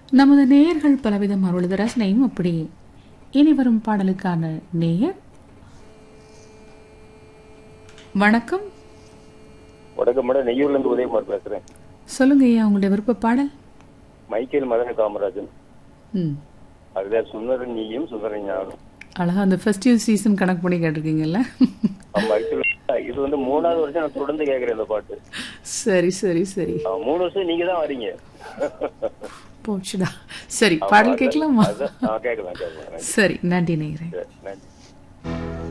நமது நேயர்கள் பலவிதம் அருளது ரசனையும் அப்படி இனி வரும் பாடலுக்கான நேயர் வணக்கம் வணக்கம் மேடம் நெய்யூர்ல இருந்து உதயகுமார் பேசுறேன் சொல்லுங்க ஐயா உங்களுடைய விருப்ப பாடல் மைக்கேல் மதன காமராஜன் ம் அதுதான் சுந்தரன் நீயும் சுந்தரன் ஞானம் அழகா அந்த ஃபெஸ்டிவ் சீசன் கணக்கு பண்ணி கேட்டிருக்கீங்கல்ல ஆமா ஆக்சுவலா இது வந்து மூணாவது வருஷம் நான் தொடர்ந்து கேக்குறேன் இந்த பாட்டு சரி சரி சரி ஆ, மூணு வருஷம் நீங்க தான் வரீங்க போச்சுடா சரி பாடல் கேட்கலாமா அதான், ஆ, கேட்கலாம் கேட்கலாம் சரி நன்றி நேயரே சரி, நன்றி